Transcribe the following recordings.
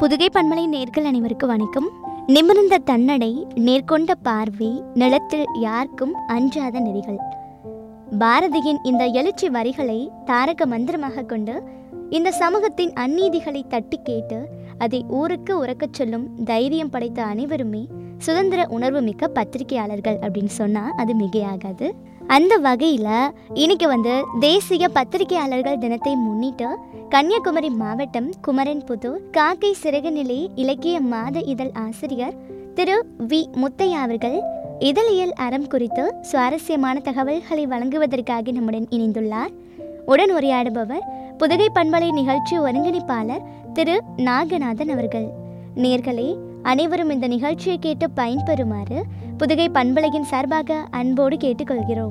புதுகை பண்பலை நேர்கள் அனைவருக்கும் வணக்கம் நிமிர்ந்த தன்னடை நேர்கொண்ட பார்வை நிலத்தில் யாருக்கும் அஞ்சாத நெறிகள் பாரதியின் இந்த எழுச்சி வரிகளை தாரக மந்திரமாக கொண்டு இந்த சமூகத்தின் அந்நீதிகளை தட்டி கேட்டு அதை ஊருக்கு உறக்கச் சொல்லும் தைரியம் படைத்த அனைவருமே சுதந்திர உணர்வு மிக்க பத்திரிகையாளர்கள் அப்படின்னு சொன்னால் அது மிகையாகாது அந்த வகையில் இன்னைக்கு வந்து தேசிய பத்திரிகையாளர்கள் தினத்தை முன்னிட்டு கன்னியாகுமரி மாவட்டம் குமரன்புதூர் காக்கை சிறகுநிலை இலக்கிய மாத இதழ் ஆசிரியர் திரு வி முத்தையா அவர்கள் இதழியல் அறம் குறித்து சுவாரஸ்யமான தகவல்களை வழங்குவதற்காக நம்முடன் இணைந்துள்ளார் உடன் உரையாடுபவர் புதுகை பண்பலை நிகழ்ச்சி ஒருங்கிணைப்பாளர் திரு நாகநாதன் அவர்கள் நேர்களே அனைவரும் இந்த நிகழ்ச்சியை கேட்டு பயன்பெறுமாறு புதுகை பண்பலையின் சார்பாக அன்போடு கேட்டுக்கொள்கிறோம்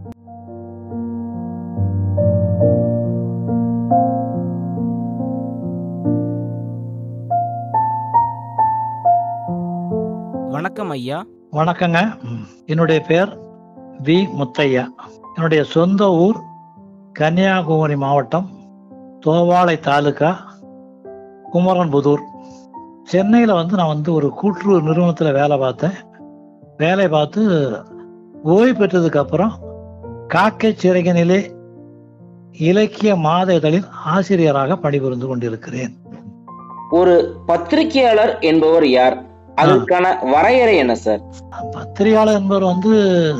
வணக்கம் ஐயா வணக்கங்க ம். என்னுடைய பேர் வி முத்தையா என்னுடைய சொந்த ஊர் கன்னியாகுமரி மாவட்டம் தோவாளை தாலுகா குமரன்புதூர் சென்னையில் வந்து நான் வந்து ஒரு கூட்டுறவு நிறுவனத்தில் வேலை பார்த்தேன் வேலை பார்த்து ஓய்வு பெற்றதுக்கு அப்புறம் காக்கை சிறகினிலே இலக்கிய மாத இதழில் ஆசிரியராக பணிபுரிந்து கொண்டிருக்கிறேன் ஒரு பத்திரிகையாளர் என்பவர் யார் அதற்கான வரையறை என்ன சார் பத்திரிகையாளர் என்பவர் வந்து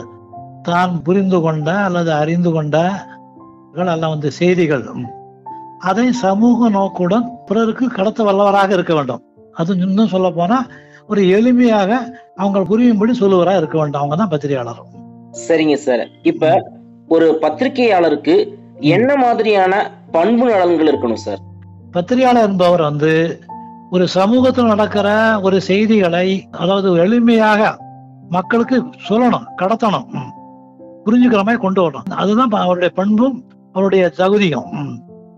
தான் புரிந்து கொண்ட அல்லது அறிந்து கொண்ட எல்லாம் வந்து செய்திகள் ம். அதை சமூக நோக்குடன் பிறருக்கு கடத்த வல்லவராக இருக்க வேண்டும் அது இன்னும் சொல்ல போனா ஒரு எளிமையாக அவங்க புரியும்படி சொல்லுவராக இருக்க வேண்டும் அவங்க தான் பத்திரிகையாளர் சரிங்க சார் இப்ப ஒரு பத்திரிகையாளருக்கு என்ன மாதிரியான பண்பு நலன்கள் இருக்கணும் சார் பத்திரிகையாளர் என்பவர் வந்து ஒரு சமூகத்தில் நடக்கிற ஒரு செய்திகளை அதாவது எளிமையாக மக்களுக்கு சொல்லணும் கடத்தணும் ம். புரிஞ்சுக்கிற மாதிரி கொண்டு வரணும் அதுதான் ப- அவருடைய பண்பும் அவருடைய தகுதியும் ம்.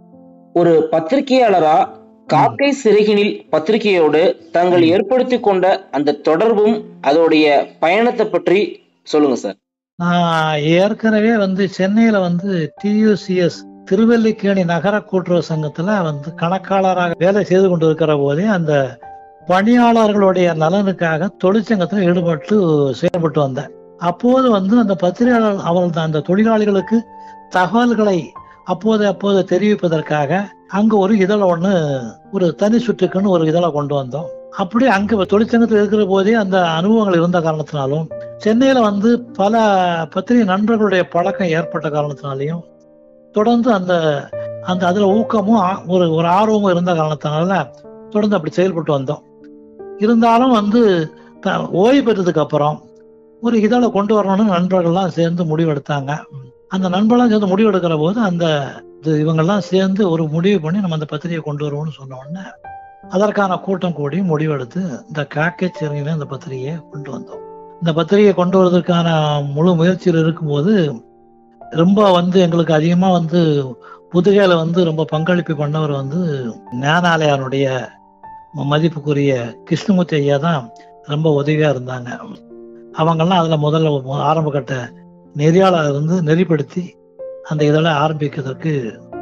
ஒரு பத்திரிகையாளரா காக்கை சிறகினில் பத்திரிகையோடு தாங்கள் ஏற்படுத்தி கொண்ட அந்த தொடர்பும் அதோடைய பயணத்தை பற்றி சொல்லுங்க சார் நான் ஏற்கனவே வந்து சென்னையில வந்து டியூசிஎஸ் திருவல்லிக்கேணி நகர கூட்டுறவு சங்கத்துல வந்து கணக்காளராக வேலை செய்து கொண்டு இருக்கிற போதே அந்த பணியாளர்களுடைய நலனுக்காக தொழிற்சங்கத்தில் ஈடுபட்டு செயல்பட்டு வந்தேன் அப்போது வந்து அந்த பத்திரிகையாளர் அவர்கள் அந்த தொழிலாளிகளுக்கு தகவல்களை அப்போது அப்போது தெரிவிப்பதற்காக அங்க ஒரு இதழை ஒண்ணு ஒரு தனி சுற்றுக்குன்னு ஒரு இதழை கொண்டு வந்தோம் அப்படி அங்க தொழிற்சங்கத்தில் இருக்கிற போதே அந்த அனுபவங்கள் இருந்த காரணத்தினாலும் சென்னையில வந்து பல பத்திரிகை நண்பர்களுடைய பழக்கம் ஏற்பட்ட காரணத்தினாலையும் தொடர்ந்து அந்த அந்த அதுல ஊக்கமும் ஆ- ஒரு ஒரு ஆர்வமும் இருந்த காரணத்தினால தொடர்ந்து அப்படி செயல்பட்டு வந்தோம் இருந்தாலும் வந்து த- ஓய்வு பெற்றதுக்கு அப்புறம் ஒரு இதழை கொண்டு வரணும்னு நண்பர்கள்லாம் சேர்ந்து முடிவெடுத்தாங்க அந்த நண்பர்கள்லாம் சேர்ந்து முடிவெடுக்கிற போது அந்த இது இவங்கெல்லாம் சேர்ந்து ஒரு முடிவு பண்ணி நம்ம அந்த பத்திரிகை கொண்டு வருவோம்னு சொன்ன உடனே அதற்கான கூட்டம் கூடி முடிவெடுத்து இந்த காக்கை சிறங்கில இந்த பத்திரிகையை கொண்டு வந்தோம் இந்த பத்திரிகையை கொண்டு வருவதற்கான முழு முயற்சியில் இருக்கும்போது ரொம்ப வந்து எங்களுக்கு அதிகமா வந்து புதுகையில வந்து ரொம்ப பங்களிப்பு பண்ணவர் வந்து ஞானாலயாருடைய மதிப்புக்குரிய கிருஷ்ணமூர்த்தி ஐயா தான் ரொம்ப உதவியா இருந்தாங்க அவங்கெல்லாம் அதுல முதல்ல ஆரம்ப கட்ட நெறியாளர் இருந்து நெறிப்படுத்தி அந்த இதழை ஆரம்பிக்கிறதுக்கு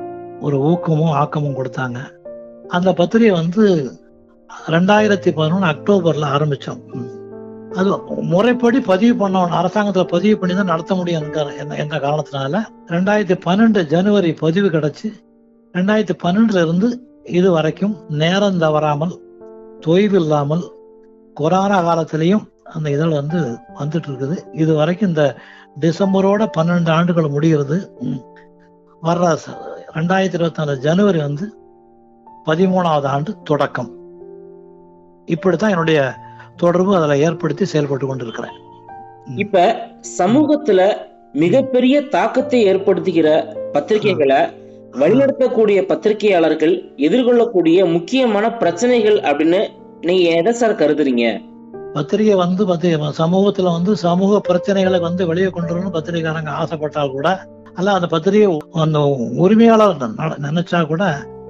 ஒரு ஊக்கமும் ஆக்கமும் கொடுத்தாங்க அந்த பத்திரிகை வந்து ரெண்டாயிரத்தி பதினொன்று அக்டோபர்ல ஆரம்பிச்சோம் ம். அது முறைப்படி பதிவு பண்ணணும் அரசாங்கத்துல பதிவு பண்ணி தான் நடத்த முடியும் என்கிற- என்ற- என்ற காரணத்தினால ரெண்டாயிரத்தி பன்னெண்டு ஜனவரி பதிவு கிடைச்சு ரெண்டாயிரத்தி பன்னெண்டுல இருந்து இது வரைக்கும் நேரம் தவறாமல் தொய்வு இல்லாமல் கொரோனா காலத்திலையும் அந்த இதழ் வந்து வந்துட்டு இருக்குது இது வரைக்கும் இந்த டிசம்பரோட பன்னெண்டு ஆண்டுகள் முடிகிறது ம். வர்ற ச- ரெண்டாயிரத்தி இருபத்தி நாலு ஜனவரி வந்து பதிமூணாவது ஆண்டு தொடக்கம் இப்படித்தான் என்னுடைய தொடர்பு அதில் ஏற்படுத்தி செயல்பட்டு கொண்டிருக்கிறேன் இப்ப சமூகத்துல மிகப்பெரிய தாக்கத்தை ஏற்படுத்துகிற பத்திரிகைகளை வழிநடத்தக்கூடிய பத்திரிகையாளர்கள் எதிர்கொள்ளக்கூடிய முக்கியமான பிரச்சனைகள் அப்படின்னு நீங்க எதை சார் கருதுறீங்க பத்திரிகை வந்து பத்தி சமூகத்துல வந்து சமூக பிரச்சனைகளை வந்து வெளியே கொண்டு வரணும்னு பத்திரிகைக்காரங்க ஆசைப்பட்டால் கூட அல்ல அந்த பத்திரிகை அந்த உரிமையாளர் ந- நினைச்சா கூட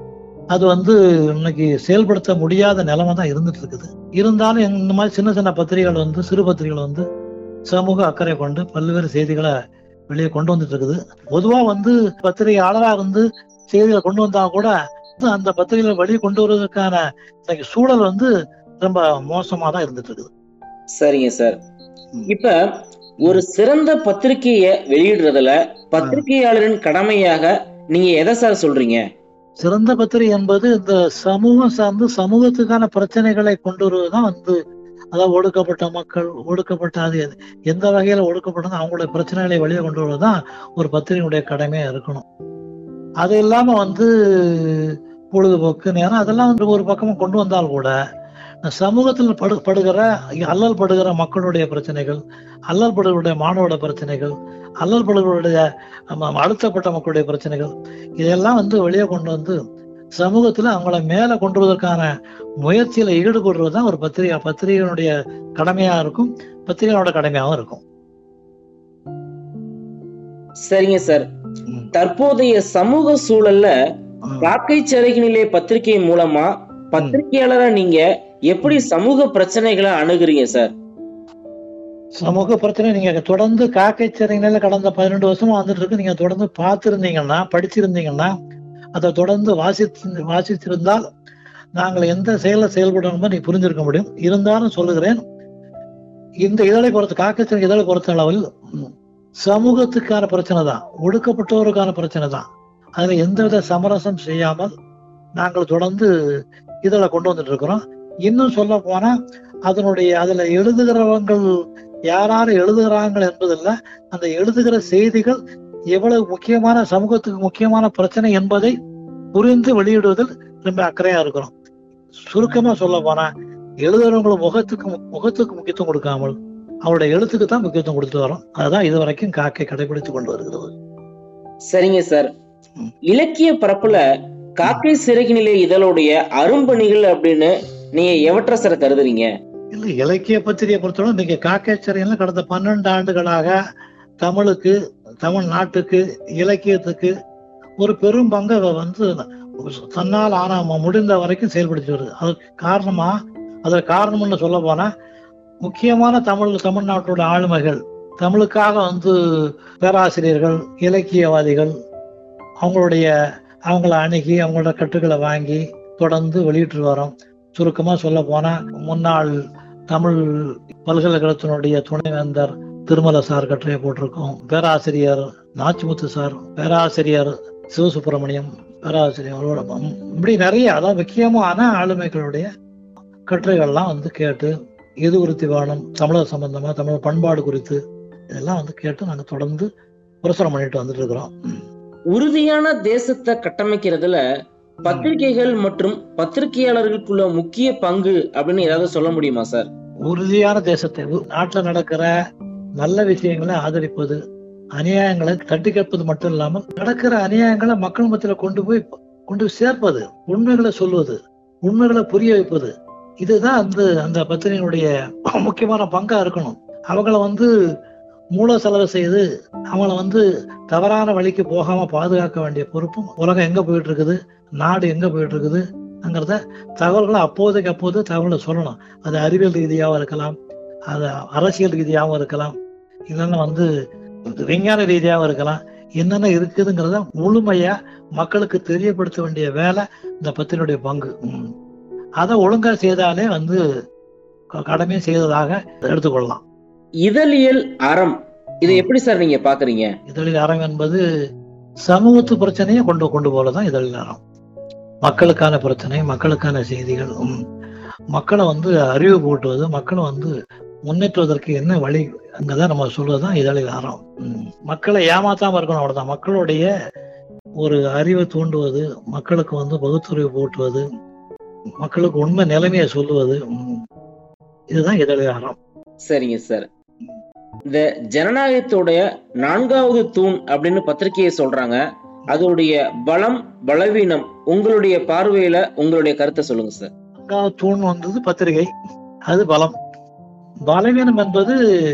அது வந்து இன்னைக்கு செயல்படுத்த முடியாத நிலைமை தான் இருந்துட்டு இருக்குது இருந்தாலும் இந்த மாதிரி சின்ன சின்ன பத்திரிகைகள் வந்து சிறு பத்திரிகைகள் வந்து சமூக அக்கறை கொண்டு பல்வேறு செய்திகளை வெளியே கொண்டு வந்துட்டு இருக்குது பொதுவா வந்து பத்திரிகையாளரா இருந்து செய்திகளை கொண்டு வந்தா கூட அந்த பத்திரிகைகளை வெளியே கொண்டு வருவதற்கான இன்னைக்கு சூழல் வந்து ரொம்ப மோசமா தான் இருந்துட்டு இருக்குது சரிங்க சார் இப்ப ஒரு சிறந்த பத்திரிகைய வெளியிடுறதுல பத்திரிகையாளரின் கடமையாக நீங்க எதை சார் சொல்றீங்க சிறந்த பத்திரிகை என்பது இந்த சமூகம் சார்ந்து சமூகத்துக்கான பிரச்சனைகளை கொண்டு வருவதுதான் வந்து அதாவது ஒடுக்கப்பட்ட மக்கள் ஒடுக்கப்பட்ட அது எது- எந்த வகையில ஒடுக்கப்பட்டது அவங்களுடைய பிரச்சனைகளை வெளியே கொண்டு வருவதுதான் ஒரு பத்திரிகையுடைய கடமையா இருக்கணும் அது இல்லாம வந்து பொழுதுபோக்கு நேரம் அதெல்லாம் வந்து ஒரு பக்கமா கொண்டு வந்தால் கூட சமூகத்தில் படு படுகிற அல்லல் படுகிற மக்களுடைய பிரச்சனைகள் அல்லல் படுகளுடைய மாணவரோட பிரச்சனைகள் அல்லல் படுகளுடைய ஆமா, அழுத்தப்பட்ட மக்களுடைய பிரச்சனைகள் இதெல்லாம் வந்து வெளியே கொண்டு வந்து சமூகத்துல அவங்கள மேல கொண்டு வருவதற்கான முயற்சியில ஈடுபடுறது தான் ஒரு பத்திரிகை பத்திரிகையினுடைய கடமையா இருக்கும் பத்திரிகையோட கடமையாவும் இருக்கும் சரிங்க சார் ம். தற்போதைய சமூக சூழல்ல ம். காக்கை சிறகுநிலை பத்திரிகை மூலமா பத்திரிகையாளரா நீங்க எப்படி சமூக பிரச்சனைகளை அணுகுறீங்க சார் சமூக பிரச்சனை நீங்க தொடர்ந்து காக்கை சிறைநிலை கடந்த பதினெண்டு வருஷமா வந்துட்டு இருக்கு நீங்க தொடர்ந்து பார்த்திருந்தீங்கன்னா படிச்சிருந்தீங்கன்னா அதை தொடர்ந்து வாசித்து வாசித்திருந்தால் நாங்கள் எந்த செயலை செயல்படணுமோ நீ புரிஞ்சிருக்க முடியும் இருந்தாலும் சொல்லுகிறேன் இந்த இதழை பொறுத்த காக்கை சிறை இதழை பொறுத்த அளவில் ம், சமூகத்துக்கான பிரச்சனை தான் ஒடுக்கப்பட்டோருக்கான பிரச்சனை தான் அதுல எந்தவித சமரசம் செய்யாமல் நாங்கள் தொடர்ந்து இதழை கொண்டு வந்துட்டு இருக்கிறோம் இன்னும் சொல்ல போனா அதனுடைய அதுல எழுதுகிறவங்கள் யாராரு எழுதுகிறாங்க என்பதில்ல அந்த எழுதுகிற செய்திகள் எவ்வளவு முக்கியமான சமூகத்துக்கு முக்கியமான பிரச்சனை என்பதை புரிந்து வெளியிடுவதில் ரொம்ப அக்கறையா இருக்கிறோம் சுருக்கமா சொல்ல போனா எழுதுறவங்களும் முகத்துக்கு மு- முகத்துக்கு முக்கியத்துவம் கொடுக்காமல் அவருடைய எழுத்துக்கு தான் முக்கியத்துவம் கொடுத்து வரோம் அதுதான் இதுவரைக்கும் காக்கை கடைபிடித்துக் கொண்டு வருகிறது சரிங்க சார் ம். இலக்கிய பரப்புல காக்கை சிறகுநிலை இதழுடைய அரும்பணிகள் அப்படின்னு நீங்க எவற்றை சார் கருதுறீங்க இல்ல இலக்கிய பத்திரிகை பொறுத்தவரை இன்னைக்கு காக்கேச்சரியெல்லாம் கடந்த பன்னெண்டு ஆண்டுகளாக தமிழுக்கு தமிழ்நாட்டுக்கு இலக்கியத்துக்கு ஒரு பெரும் பங்கை அவ வந்து தன்னால் ஆன மு- முடிந்த வரைக்கும் செயல்படுத்தி வருது அதுக்கு காரணமா அதற்கு காரணம்னு சொல்ல போனா முக்கியமான தமிழ் தமிழ்நாட்டோட ஆளுமைகள் தமிழுக்காக வந்து பேராசிரியர்கள் இலக்கியவாதிகள் அவங்களுடைய அவங்கள அணுகி அவங்களோட கட்டுகளை வாங்கி தொடர்ந்து வெளியிட்டு வரோம் சுருக்கமா சொல்ல போனா முன்னாள் தமிழ் பல்கலைக்கழகத்தினுடைய துணைவேந்தர் திருமல சார் கட்டுரையை போட்டிருக்கோம் பேராசிரியர் நாச்சிமுத்து சார் பேராசிரியர் சிவசுப்பிரமணியம் பேராசிரியர் அவரோட ம், இப்படி நிறைய அதாவது முக்கியமான ஆளுமைகளுடைய கட்டுரைகள்லாம் வந்து கேட்டு எது குறித்து வேணும் தமிழக சம்பந்தமா தமிழ் பண்பாடு குறித்து இதெல்லாம் வந்து கேட்டு நாங்க தொடர்ந்து பிரசுரம் பண்ணிட்டு வந்துட்டு இருக்கிறோம் ம். உறுதியான தேசத்தை கட்டமைக்கிறதுல பத்திரிகைகள் மற்றும் பத்திரிகையாளர்களுக்குள்ள முக்கிய பங்கு அப்படின்னு ஏதாவது சொல்ல முடியுமா சார் உறுதியான தேசத்தை உ- நாட்டுல நடக்கிற நல்ல விஷயங்களை ஆதரிப்பது அநியாயங்களை தட்டி கேட்பது மட்டும் இல்லாமல் நடக்கிற அநியாயங்களை மக்கள் மத்தியில கொண்டு போய் கொண்டு போய் சேர்ப்பது உண்மைகளை சொல்வது உண்மைகளை புரிய வைப்பது இதுதான் அந்த அந்த பத்திரிகையினுடைய முக்கியமான பங்கா இருக்கணும் அவங்கள வந்து மூல செலவு செய்து அவங்கள வந்து தவறான வழிக்கு போகாம பாதுகாக்க வேண்டிய பொறுப்பும் உலகம் எங்க போயிட்டு இருக்குது நாடு எங்க போயிட்டு இருக்குது அங்கிறத தகவல்களை அப்போதைக்கு அப்போது தகவலை சொல்லணும் அது அறிவியல் ரீதியாகவும் இருக்கலாம் அது அரசியல் ரீதியாகவும் இருக்கலாம் இல்லைன்னா வந்து விஞ்ஞான ரீதியாகவும் இருக்கலாம் என்னென்ன இருக்குதுங்கிறத முழுமையா மக்களுக்கு தெரியப்படுத்த வேண்டிய வேலை இந்த பத்திரிகையுடைய பங்கு ம். அதை ஒழுங்கா செய்தாலே வந்து க- கடமையை செய்ததாக எடுத்துக்கொள்ளலாம் இதழியல் அறம் இதை எப்படி சார் நீங்க பாக்குறீங்க இதழில் அறம் என்பது சமூகத்து பிரச்சனையை கொண்டு கொண்டு போலதான் இதழில் அறம் மக்களுக்கான பிரச்சனை மக்களுக்கான செய்திகள் ம். மக்களை வந்து அறிவு கூட்டுவது மக்களை வந்து முன்னேற்றுவதற்கு என்ன வழி அங்கதான் நம்ம சொல்றதுதான் இதழில் அறம் ம். மக்களை ஏமாத்தாம இருக்கணும் அவ்வளவுதான் மக்களுடைய ஒரு அறிவை தூண்டுவது மக்களுக்கு வந்து பகுத்தறிவு போட்டுவது மக்களுக்கு உண்மை நிலைமையை சொல்லுவது ம். இதுதான் இதழில் அறம் சரிங்க சார் இந்த ஜனநாயகத்துடைய நான்காவது தூண் அப்படின்னு பத்திரிகையை சொல்றாங்க அதோடைய பலம் பலவீனம் உங்களுடைய பார்வையில உங்களுடைய கருத்தை சொல்லுங்க சார் நான்காவது தூண் வந்தது பத்திரிகை அது பலம் பலவீனம் என்பது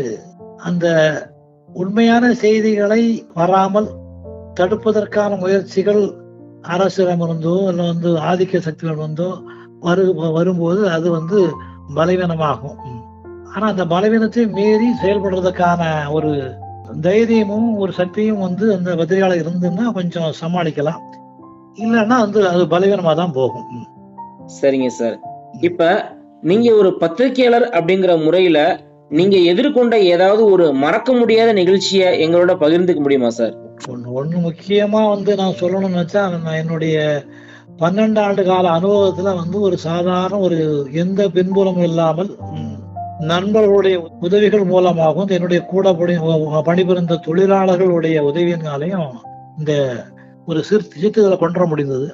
அந்த உண்மையான செய்திகளை வராமல் தடுப்பதற்கான முயற்சிகள் அரசிடமிருந்தோ இல்லை வந்து ஆதிக்க சக்திகளிடமிருந்தோ வரு வரும்போது அது வந்து பலவீனமாகும் ம். ஆனா அந்த பலவீனத்தை மீறி செயல்படுறதுக்கான ஒரு தைரியமும் ஒரு சக்தியும் வந்து அந்த பத்திரிகையாளர் இருந்துன்னா கொஞ்சம் சமாளிக்கலாம் இல்லைன்னா வந்து அது பலவீனமா தான் போகும் ம். சரிங்க சார் இப்ப நீங்க ஒரு பத்திரிகையாளர் அப்படிங்கிற முறையில நீங்க எதிர்கொண்ட ஏதாவது ஒரு மறக்க முடியாத நிகழ்ச்சியை எங்களோட பகிர்ந்துக்க முடியுமா சார் ஒண்ணு ஒண்ணு முக்கியமா வந்து நான் சொல்லணும்னு வச்சா நான் என்னுடைய பன்னெண்டு ஆண்டு கால அனுபவத்துல வந்து ஒரு சாதாரண ஒரு எந்த பின்புலமும் இல்லாமல் ம், நண்பர்களுடைய உதவிகள் மூலமாகவும் என்னுடைய கூட பணி பணிபுரிந்த தொழிலாளர்களுடைய உதவியினாலையும் இந்த ஒரு சிறு சித்துக்களை கொண்டு வர முடிந்தது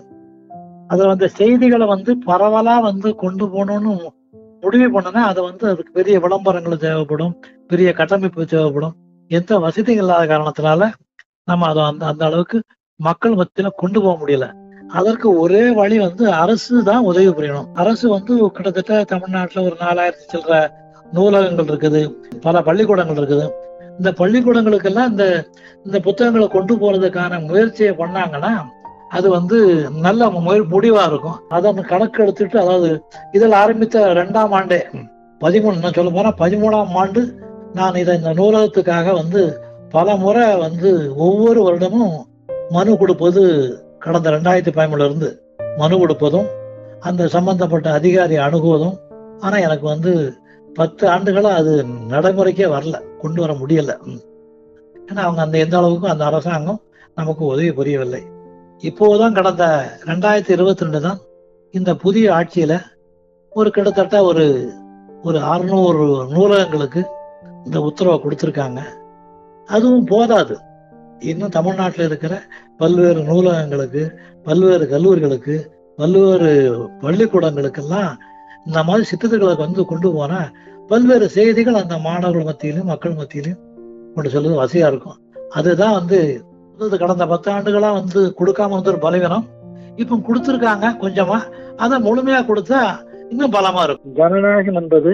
அதுல வந்து செய்திகளை வந்து பரவலா வந்து கொண்டு போகணும்னு முடிவு பண்ணனா அது வந்து அதுக்கு பெரிய விளம்பரங்கள் தேவைப்படும் பெரிய கட்டமைப்பு தேவைப்படும் எந்த வசதியும் இல்லாத காரணத்தினால நம்ம அதை அந்த அந்த அளவுக்கு மக்கள் மத்தியில கொண்டு போக முடியல அதற்கு ஒரே வழி வந்து அரசு தான் உதவி புரியணும் அரசு வந்து கிட்டத்தட்ட தமிழ்நாட்டுல ஒரு நாலாயிரத்தி சில்லற நூலகங்கள் இருக்குது பல பள்ளிக்கூடங்கள் இருக்குது இந்த பள்ளிக்கூடங்களுக்கெல்லாம் இந்த இந்த புத்தகங்களை கொண்டு போறதுக்கான முயற்சியை பண்ணாங்கன்னா அது வந்து நல்ல முய- முடிவா இருக்கும் அதை கணக்கு எடுத்துட்டு அதாவது இதில் ஆரம்பித்த ரெண்டாம் ஆண்டே பதிமூணு நான் சொல்ல போனா பதிமூணாம் ஆண்டு நான் இதை இந்த நூலகத்துக்காக வந்து பல முறை வந்து ஒவ்வொரு வருடமும் மனு கொடுப்பது கடந்த ரெண்டாயிரத்தி பதிமூணுல இருந்து மனு கொடுப்பதும் அந்த சம்பந்தப்பட்ட அதிகாரி அணுகுவதும் ஆனா எனக்கு வந்து பத்து ஆண்டுகளா அது நடைமுறைக்கே வரல கொண்டு வர முடியல ம். ஏன்னா அவங்க அந்த எந்த அளவுக்கு அந்த அரசாங்கம் நமக்கு உதவி புரியவில்லை இப்போதான் கடந்த ரெண்டாயிரத்தி இருபத்தி ரெண்டு தான் இந்த புதிய ஆட்சியில ஒரு கிட்டத்தட்ட ஒரு ஒரு அறுநூறு நூலகங்களுக்கு இந்த உத்தரவை கொடுத்திருக்காங்க அதுவும் போதாது இன்னும் தமிழ்நாட்டில் இருக்கிற பல்வேறு நூலகங்களுக்கு பல்வேறு கல்லூரிகளுக்கு பல்வேறு பள்ளிக்கூடங்களுக்கெல்லாம் இந்த மாதிரி சித்தத்துக்களை வந்து கொண்டு போனா பல்வேறு செய்திகள் அந்த மாணவர்கள் மத்தியிலும் மக்கள் மத்தியிலும் கொண்டு செல்வது வசதியா இருக்கும் அதுதான் வந்து இது கடந்த பத்து ஆண்டுகளா வந்து கொடுக்காம வந்து ஒரு பலவீனம் இப்ப கொடுத்திருக்காங்க கொஞ்சமா அதை முழுமையா கொடுத்தா இன்னும் பலமா இருக்கும் ஜனநாயகம் என்பது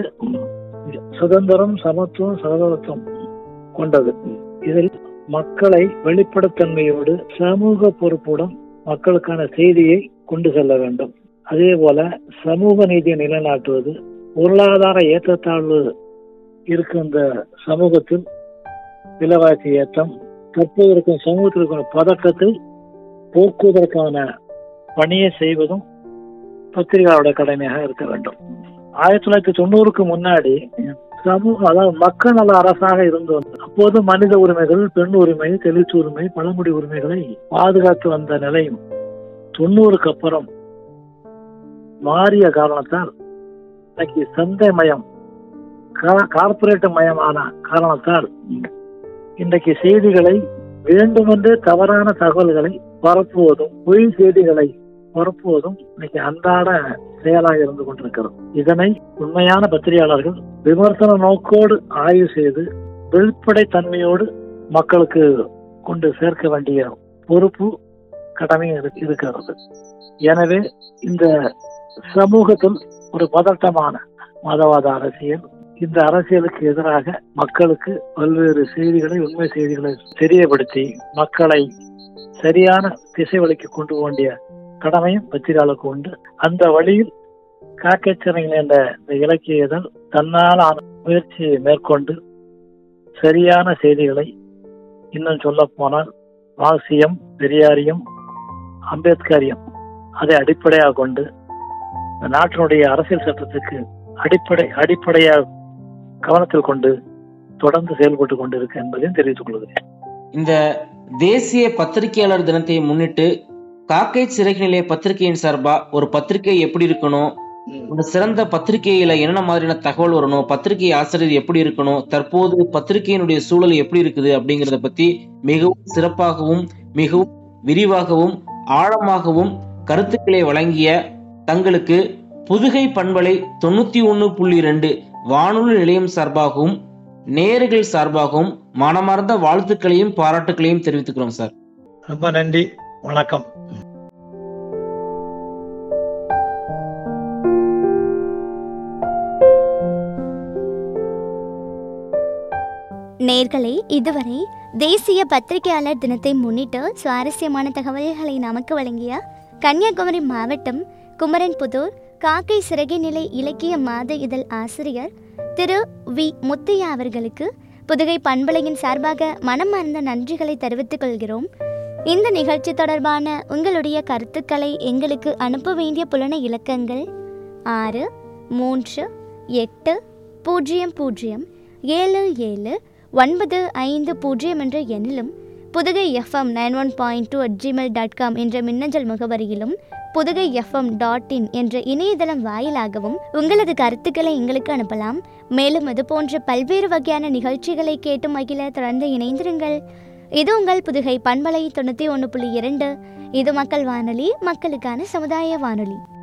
சுதந்திரம் சமத்துவம் சகோதரத்துவம் கொண்டது இதில் மக்களை வெளிப்படைத்தன்மையோடு சமூக பொறுப்புடன் மக்களுக்கான செய்தியை கொண்டு செல்ல வேண்டும் அதே போல சமூக நீதியை நிலைநாட்டுவது பொருளாதார ஏற்றத்தாழ்வு இருக்கும் இந்த சமூகத்தில் விலைவாசி ஏற்றம் தற்போது இருக்கும் சமூகத்தில் இருக்கிற பதட்டத்தை போக்குவதற்கான பணியை செய்வதும் பத்திரிகையாளருடைய கடமையாக இருக்க வேண்டும் ஆயிரத்தி தொள்ளாயிரத்தி தொண்ணூறுக்கு முன்னாடி சமூக அதாவது மக்கள் நல அரசாக இருந்து வந்தது அப்போது மனித உரிமைகள் பெண் உரிமை தெளிச்சு உரிமை பழங்குடி உரிமைகளை பாதுகாத்து வந்த நிலையும் தொண்ணூறுக்கு அப்புறம் மாறிய காரணத்தால் இன்னைக்கு சந்தை மயம் கார்பரேட் மயமான காரணத்தால் இன்றைக்கு செய்திகளை வேண்டுமென்றே தவறான தகவல்களை பரப்புவதும் பொய் செய்திகளை பரப்புவதும் இன்னைக்கு அன்றாட செயலாக இருந்து கொண்டிருக்கிறது இதனை உண்மையான பத்திரிகையாளர்கள் விமர்சன நோக்கோடு ஆய்வு செய்து வெளிப்படை தன்மையோடு மக்களுக்கு கொண்டு சேர்க்க வேண்டிய பொறுப்பு கடமை இரு- இருக்கிறது எனவே இந்த சமூகத்தில் ஒரு பதட்டமான மதவாத அரசியல் இந்த அரசியலுக்கு எதிராக மக்களுக்கு பல்வேறு செய்திகளை உண்மை செய்திகளை தெரியப்படுத்தி மக்களை சரியான திசை வழிக்கு கொண்டு போக வேண்டிய கடமையும் பத்திரிகையாளருக்கு உண்டு அந்த வழியில் காக்கச்சிறங்கள் என்ற இந்த இலக்கிய இதழ் தன்னால் ஆன முயற்சியை மேற்கொண்டு சரியான செய்திகளை இன்னும் சொல்ல போனால் மார்க்சியம் பெரியாரியம் அம்பேத்கரியம் அதை அடிப்படையாக கொண்டு இந்த நாட்டினுடைய அரசியல் சட்டத்துக்கு அடிப்படை அடிப்படையாக கவனத்தில் கொண்டு தொடர்ந்து செயல்பட்டு கொண்டிருக்கு என்பதையும் தெரிவித்துக் கொள்கிறேன் இந்த தேசிய பத்திரிகையாளர் தினத்தை முன்னிட்டு காக்கை சிறகு நிலைய பத்திரிகையின் சார்பா ஒரு பத்திரிகை எப்படி இருக்கணும் ஒரு சிறந்த பத்திரிகையில என்ன மாதிரியான தகவல் வரணும் பத்திரிகை ஆசிரியர் எப்படி இருக்கணும் தற்போது பத்திரிகையினுடைய சூழல் எப்படி இருக்குது அப்படிங்கறத பத்தி மிகவும் சிறப்பாகவும் மிகவும் விரிவாகவும் ஆழமாகவும் கருத்துக்களை வழங்கிய தங்களுக்கு புதுகை பண்பலை தொண்ணூத்தி ஒன்னு புள்ளி ரெண்டு வானொலி நிலையம் சார்பாகவும் நேயர்கள் சார்பாகவும் மனமார்ந்த வாழ்த்துக்களையும் பாராட்டுக்களையும் தெரிவித்துக்கிறோம் சார் ரொம்ப நன்றி வணக்கம் நேர்களே இதுவரை தேசிய பத்திரிகையாளர் தினத்தை முன்னிட்டு சுவாரஸ்யமான தகவல்களை நமக்கு வழங்கிய கன்னியாகுமரி மாவட்டம் குமரன்புதூர் காக்கை சிறகை நிலை இலக்கிய மாத இதழ் ஆசிரியர் திரு வி முத்தையா அவர்களுக்கு புதுகை பண்பலையின் சார்பாக மனமார்ந்த நன்றிகளை தெரிவித்துக் கொள்கிறோம் இந்த நிகழ்ச்சி தொடர்பான உங்களுடைய கருத்துக்களை எங்களுக்கு அனுப்ப வேண்டிய புலன இலக்கங்கள் ஆறு மூன்று எட்டு பூஜ்ஜியம் பூஜ்ஜியம் ஏழு ஏழு ஒன்பது ஐந்து பூஜ்ஜியம் என்ற எண்ணிலும் Pudukai FM nine one point two at Gmail dot com என்ற மின்னஞ்சல் முகவரியிலும் புதுகை எஃப்எம் டாட் இன் என்ற இணையதளம் வாயிலாகவும் உங்களது கருத்துக்களை எங்களுக்கு அனுப்பலாம் மேலும் இது போன்ற பல்வேறு வகையான நிகழ்ச்சிகளை கேட்டு மகிழ தொடர்ந்து இணைந்திருங்கள் இது உங்கள் புதுகை பண்பலை தொண்ணூற்றி ஒன்று புள்ளி இரண்டு இது மக்கள் வானொலி மக்களுக்கான சமுதாய வானொலி